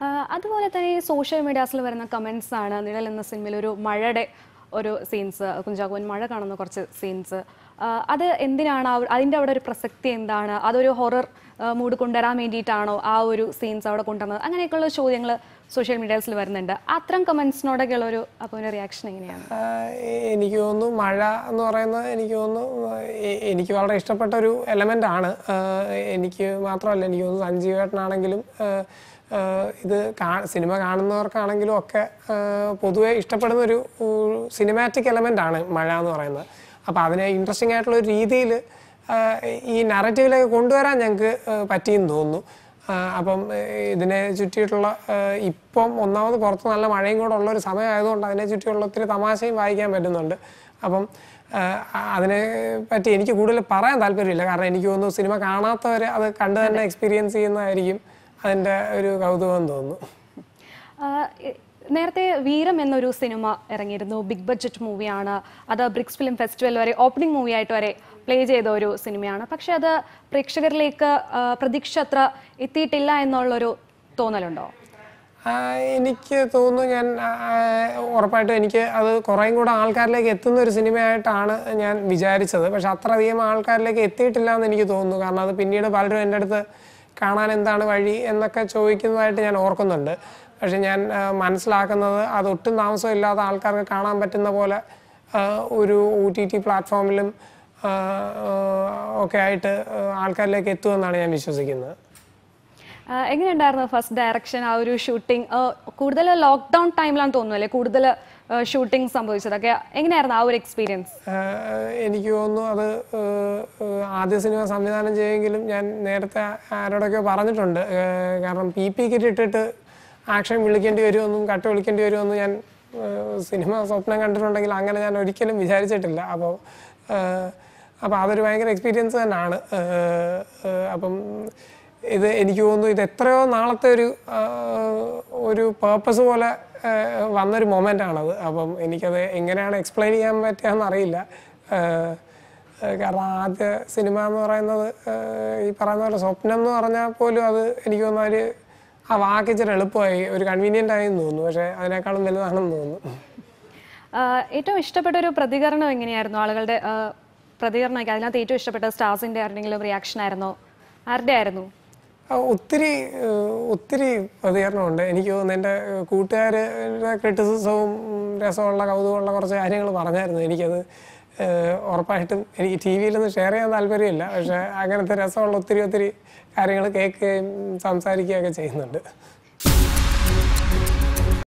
ആ, അതുപോലെ തന്നെ ഈ സോഷ്യൽ മീഡിയാസിൽ വരുന്ന കമൻസ് ആണ് നിഴൽ എന്ന സിനിമയിൽ ഒരു മഴയുടെ ഒരു സീൻസ് കുഞ്ചാക്കോൻ മഴ കാണുന്ന കുറച്ച് സീൻസ് അത് എന്തിനാണ് ആ ഒരു- അതിൻ്റെ അവിടെ ഒരു പ്രസക്തി എന്താണ് അതൊരു ഹൊറർ മൂഡ് കൊണ്ടുവരാൻ വേണ്ടിയിട്ടാണോ ആ ഒരു സീൻസ് അവിടെ കൊണ്ടുവന്നത് അങ്ങനെയൊക്കെയുള്ള ചോദ്യങ്ങൾ സോഷ്യൽ മീഡിയാസിൽ വരുന്നുണ്ട് അത്തരം കമൻസിനോടൊക്കെ ഉള്ള ഒരു അപ്പോൾ ഒരു റിയാക്ഷൻ എങ്ങനെയാണ് ആഹ് എനിക്ക് തോന്നുന്നു മഴ എന്ന് പറയുന്നത് എനിക്ക് തോന്നുന്നു എ- എനിക്ക് വളരെ ഇഷ്ടപ്പെട്ട ഒരു എലമെൻ്റ് ആണ് ആഹ് എനിക്ക് മാത്രമല്ല എനിക്ക് തോന്നുന്നു സഞ്ജീവേട്ടനാണെങ്കിലും ആഹ് ആഹ് ഇത് കാ സിനിമ കാണുന്നവർക്കാണെങ്കിലും ഒക്കെ ആഹ് പൊതുവെ ഇഷ്ടപ്പെടുന്ന ഒരു സിനിമാറ്റിക് എലമെൻ്റ് ആണ് മഴ എന്ന് പറയുന്നത് അപ്പോൾ അതിനെ ഇൻട്രസ്റ്റിംഗ് ആയിട്ടുള്ള ഒരു രീതിയിൽ ഈ നറേറ്റീവിലേക്ക് കൊണ്ടുവരാൻ ഞങ്ങൾക്ക് പറ്റിയെന്ന് തോന്നുന്നു ആ, അപ്പം ഏഹ്, ഇതിനെ ചുറ്റിയിട്ടുള്ള ഏഹ്, ഇപ്പം ഒന്നാമത് പുറത്ത് നല്ല മഴയും കൂടെ ഉള്ള ഒരു സമയമായതുകൊണ്ട് അതിനെ ചുറ്റിയുള്ള ഒത്തിരി തമാശയും വായിക്കാൻ പറ്റുന്നുണ്ട് അപ്പം ഏഹ്, അ- അതിനെ പറ്റി എനിക്ക് കൂടുതൽ പറയാൻ താല്പര്യമില്ല കാരണം എനിക്ക് തോന്നുന്നു സിനിമ കാണാത്തവർ അത് കണ്ട് തന്നെ എക്സ്പീരിയൻസ് ചെയ്യുന്നതായിരിക്കും അതിൻ്റെ ഒരു കൗതുകം എന്ന് തോന്നുന്നു ആ, ഇ- നേരത്തെ വീരം എന്നൊരു സിനിമ ഇറങ്ങിയിരുന്നു ബിഗ് ബഡ്ജറ്റ് മൂവിയാണ് അത് ബ്രിക്സ് ഫിലിം ഫെസ്റ്റിവൽ വരെ ഓപ്പണിംഗ് മൂവി ആയിട്ട് വരെ പ്ലേ ചെയ്ത ഒരു സിനിമയാണ് പക്ഷെ അത് പ്രേക്ഷകരിലേക്ക് ആ, പ്രതീക്ഷ അത്ര എത്തിയിട്ടില്ല എന്നുള്ളൊരു തോന്നലുണ്ടോ ആ, എനിക്ക് തോന്നുന്നു ഞാൻ ആ, ഉറപ്പായിട്ടും എനിക്ക് അത് കുറേയും കൂടെ ആൾക്കാരിലേക്ക് എത്തുന്ന ഒരു സിനിമയായിട്ടാണ് ഞാൻ വിചാരിച്ചത് പക്ഷെ അത്രയധികം ആൾക്കാരിലേക്ക് എത്തിയിട്ടില്ല എന്ന് എനിക്ക് തോന്നുന്നു കാരണം അത് പിന്നീട് പലരും എൻ്റെ അടുത്ത് കാണാൻ എന്താണ് വഴി എന്നൊക്കെ ചോദിക്കുന്നതായിട്ട് ഞാൻ ഓർക്കുന്നുണ്ട് പക്ഷെ ഞാൻ ആ, മനസ്സിലാക്കുന്നത് അത് ഒട്ടും താമസമില്ലാതെ ആൾക്കാർക്ക് കാണാൻ പറ്റുന്ന പോലെ ആ, ഒരു ഒ ടി ടി പ്ലാറ്റ്ഫോമിലും ആ, ആ, ഒക്കെ ആയിട്ട് ആ, ആൾക്കാരിലേക്ക് എത്തുമെന്നാണ് ഞാൻ വിശ്വസിക്കുന്നത് ആ, എങ്ങനെയുണ്ടായിരുന്നു ഫസ്റ്റ് ഡയറക്ഷൻ ആ ഒരു ഷൂട്ടിംഗ് കൂടുതൽ ലോക്ക്ഡൗൺ ടൈമിലാണ് തോന്നുന്നു അല്ലേ കൂടുതൽ ഷൂട്ടിംഗ് സംഭവിച്ചതൊക്കെ എങ്ങനെയായിരുന്നു ആ ഒരു എക്സ്പീരിയൻസ് ആഹ് എനിക്ക് തോന്നുന്നു അത് ആഹ് ആഹ് ആദ്യ സിനിമ സംവിധാനം ചെയ്യുമെങ്കിലും ഞാൻ നേരത്തെ ആരോടൊക്കെ പറഞ്ഞിട്ടുണ്ട് ആഹ് കാരണം പി പി കിറ്റ് ഇട്ടിട്ട് ആക്ഷൻ വിളിക്കേണ്ടി വരുമെന്നും കട്ട് വിളിക്കേണ്ടി വരുമെന്നും ഞാൻ ആഹ് സിനിമ സ്വപ്നം കണ്ടിട്ടുണ്ടെങ്കിൽ അങ്ങനെ ഞാൻ ഒരിക്കലും വിചാരിച്ചിട്ടില്ല അപ്പോൾ അപ്പോൾ അതൊരു ഭയങ്കര എക്സ്പീരിയൻസ് തന്നെയാണ് ആഹ് ആഹ് അപ്പം ഇത് എനിക്ക് തോന്നുന്നു ഇത് എത്രയോ നാളത്തെ ഒരു ആഹ് ഒരു പേർപ്പസ് പോലെ ആഹ് വന്നൊരു മൊമെൻ്റ് ആണത് അപ്പം എനിക്കത് എങ്ങനെയാണ് എക്സ്പ്ലെയിൻ ചെയ്യാൻ പറ്റുകയെന്ന് അറിയില്ല ആഹ് ആഹ് കാരണം ആദ്യ സിനിമ എന്ന് പറയുന്നത് ആഹ് ഈ പറയുന്ന പോലെ സ്വപ്നം എന്ന് പറഞ്ഞാൽ പോലും അത് എനിക്ക് തോന്നുന്നു ഒരു ആ വാക്ക് ഇച്ചിരി എളുപ്പമായി ഒരു കൺവീനിയൻ്റ് ആയി എന്ന് തോന്നുന്നു പക്ഷേ അതിനേക്കാളും വലുതാണെന്ന് തോന്നുന്നു ഏറ്റവും ഇഷ്ടപ്പെട്ട ഒരു പ്രതികരണം എങ്ങനെയായിരുന്നു ആളുകളുടെ ആ, പ്രതികരണമൊക്കെ അതിനകത്ത് ഏറ്റവും ഇഷ്ടപ്പെട്ട സ്റ്റാർസിന്റെ ആരുടെങ്കിലും റിയാക്ഷൻ ആയിരുന്നോ ആരുടെ ആയിരുന്നു ആ, ഒത്തിരി ഏഹ്, ഒത്തിരി പ്രതികരണമുണ്ട് എനിക്ക് തോന്നുന്നു എൻ്റെ കൂട്ടുകാരുടെ ക്രിറ്റിസിസവും രസമുള്ള കൗതുകമുള്ള കുറച്ച് കാര്യങ്ങൾ പറഞ്ഞായിരുന്നു എനിക്കത് ഏഹ്, ഉറപ്പായിട്ടും എനിക്ക് ടി വിയിലൊന്നും ഷെയർ ചെയ്യാൻ താല്പര്യമില്ല പക്ഷേ അങ്ങനത്തെ രസമുള്ള ഒത്തിരി ഒത്തിരി കാര്യങ്ങൾ കേൾക്കുകയും സംസാരിക്കുകയൊക്കെ ചെയ്യുന്നുണ്ട്